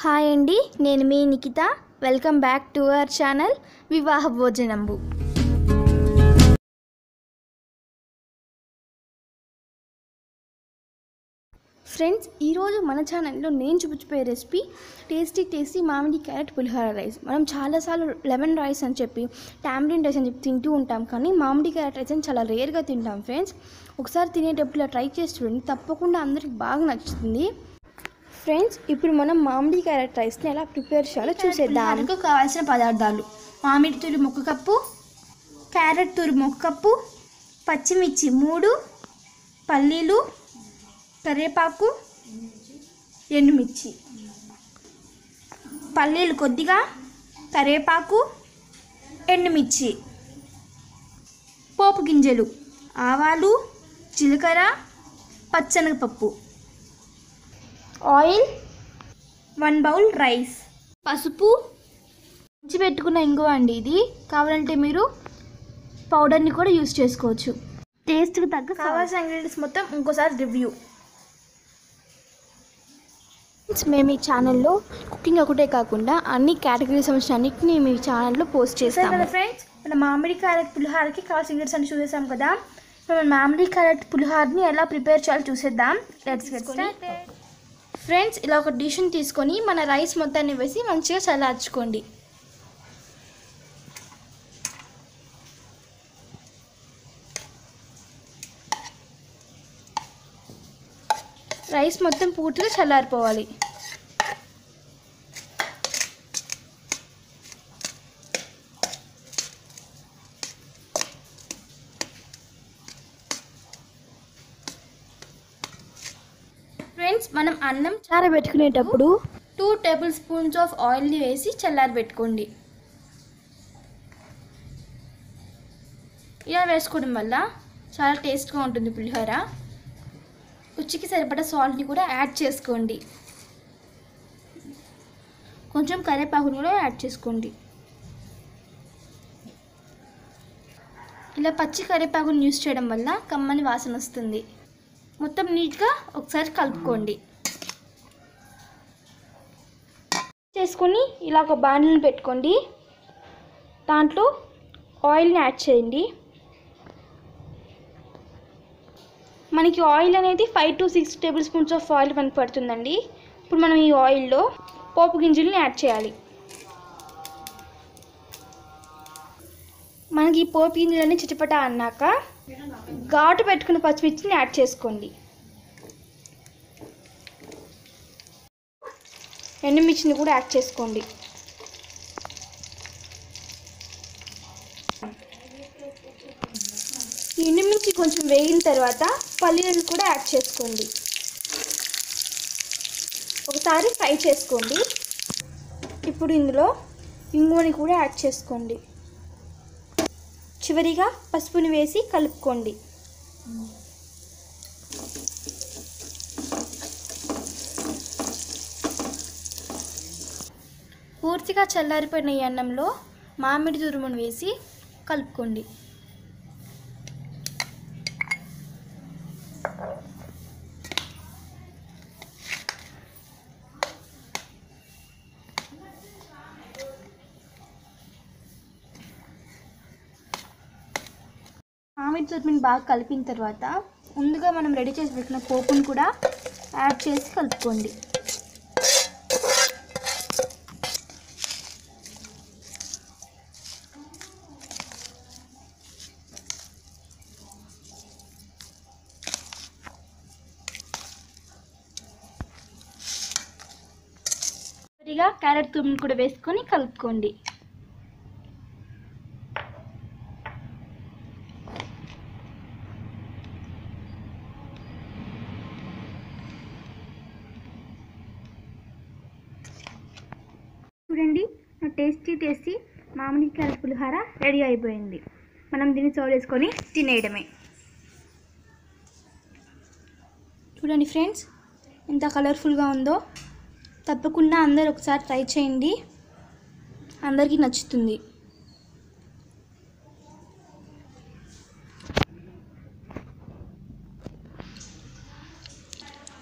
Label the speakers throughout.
Speaker 1: hi అండి నేను మీ Nikhita welcome back to our channel Vivaha Bhojanambu friends ఈరోజు మన ఛానల్లో నేను చూపించిపోయే రెసిపీ టేస్టీ టేస్టీ మామిడి క్యారెట్ పులిహోర రైస్ మనం చాలాసార్లు లెమన్ రైస్ అని చెప్పి టామ్రిన్ రైస్ అని చెప్పి తింటూ ఉంటాం కానీ మామిడి క్యారెట్ రైస్ అని చాలా రేర్గా తింటాం ఫ్రెండ్స్ ఒకసారి తినేటప్పుడు ఇలా ట్రై చేసి చూడండి తప్పకుండా అందరికి బాగా నచ్చుతుంది ఫ్రెండ్స్ ఇప్పుడు మనం మామిడి క్యారెట్ రైస్ని ఎలా ప్రిపేర్ చేయాలో చూసేద్దాం
Speaker 2: దానికి కావాల్సిన పదార్థాలు మామిడి తురుము ఒక కప్పు క్యారెట్ తురుము ఒక కప్పు పచ్చిమిర్చి మూడు పల్లీలు కరివేపాకు ఎండుమిర్చి పల్లీలు కొద్దిగా కరివేపాకు ఎండుమిర్చి పోపు గింజలు ఆవాలు జీలకర్ర పచ్చనగపప్పు ఆయిల్ వన్ బౌల్ రైస్ పసుపు
Speaker 1: మంచి పెట్టుకున్న ఇంగువ అండి ఇది కావాలంటే మీరు పౌడర్ని కూడా యూస్ చేసుకోవచ్చు టేస్ట్కి తగ్గ కావాల్సిన
Speaker 2: కావాల్సిన ఇంగ్రీడియంట్స్ మొత్తం ఇంకోసారి రివ్యూ
Speaker 1: ఫ్రెండ్స్ మేము ఈ ఛానల్లో కుకింగ్ ఒకటే కాకుండా అన్ని కేటగిరీస్ సంబంధించిన అన్నిటిని మీ ఛానల్లో పోస్ట్
Speaker 2: సరే
Speaker 1: చేస్తాము
Speaker 2: కదా ఫ్రెండ్స్ మన మామిడి క్యారెట్ పులిహారకి కావాల్సిన ఇంగ్రీడియంట్స్ అని చూసేసాం కదా ఇప్పుడు మన మామిడి క్యారెట్ పులిహారని ఎలా ప్రిపేర్ చేయాలో చూసేద్దాం లెట్స్ గెట్
Speaker 1: ఫ్రెండ్స్ ఇలా ఒక డిష్ని తీసుకొని మన రైస్ మొత్తాన్ని వేసి మంచిగా చల్లార్చుకోండి రైస్ మొత్తం పూర్తిగా చల్లారిపోవాలి ఫ్రెండ్స్ మనం అన్నం చారబెట్టుకునేటప్పుడు టూ టేబుల్ స్పూన్స్ ఆఫ్ ఆయిల్ని వేసి చల్లారబెట్టుకోండి ఇలా వేసుకోవడం వల్ల చాలా టేస్ట్గా ఉంటుంది పులిహోర రుచికి సరిపడా సాల్ట్ని కూడా యాడ్ చేసుకోండి కొంచెం కరివేపాకుని కూడా యాడ్ చేసుకోండి ఇలా పచ్చి కరివేపాకుని యూస్ చేయడం వల్ల కమ్మని వాసన వస్తుంది మొత్తం నీట్గా ఒకసారి కలుపుకోండి చేసుకొని ఇలా ఒక బాండ్లను పెట్టుకోండి దాంట్లో ఆయిల్ని యాడ్ చేయండి మనకి ఆయిల్ అనేది five to six table spoons of oil మనకి పడుతుందండి ఇప్పుడు మనం ఈ ఆయిల్లో పోపు గింజల్ని యాడ్ చేయాలి మనకి ఈ పోపు గింజలన్నీ చిటపట అన్నాక ఘాటు పెట్టుకున్న పచ్చిమిర్చిని యాడ్ చేసుకోండి ఎండుమిర్చిని కూడా యాడ్ చేసుకోండి ఈ ఎండుమిర్చి కొంచెం వేగిన తర్వాత పల్లీలను కూడా యాడ్ చేసుకోండి ఒకసారి ఫ్రై చేసుకోండి ఇప్పుడు ఇందులో ఇంగువని కూడా యాడ్ చేసుకోండి చివరిగా పసుపుని వేసి కలుపుకోండి పూర్తిగా చల్లారిపోయిన ఈ అన్నంలో మామిడి తురుమును వేసి కలుపుకోండి మామిడి తురుముని బాగా కలిపిన తర్వాత ముందుగా మనం రెడీ చేసి పెట్టుకున్న పోపును కూడా యాడ్ చేసి కలుపుకోండి చివరిగా క్యారెట్ తురుమును కూడా వేసుకొని కలుపుకోండి చూడండి నా టేస్టీ టేస్టీ మామిడి క్యారెట్ పులిహార రెడీ అయిపోయింది మనం దీన్ని సర్వ్ చేసుకొని తినేయడమే చూడండి ఫ్రెండ్స్ ఎంత కలర్ఫుల్గా ఉందో తప్పకుండా అందరు ఒకసారి ట్రై చేయండి అందరికీ నచ్చుతుంది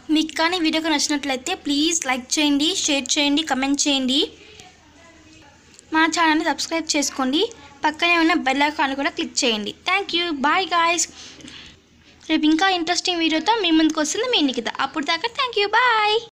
Speaker 1: మీకు కానీ వీడియోకి నచ్చినట్లయితే ప్లీజ్ లైక్ చేయండి షేర్ చేయండి కమెంట్ చేయండి మా ఛానల్ని సబ్స్క్రైబ్ చేసుకోండి పక్కనే ఉన్న బెల్ ఐకాన్ కూడా క్లిక్ చేయండి థ్యాంక్ యూ బాయ్ గాయస్ రేపు ఇంకా ఇంట్రెస్టింగ్ వీడియోతో మీ ముందుకు వస్తుంది మీ నిఖిత అప్పుడు దాకా థ్యాంక్ యూ బాయ్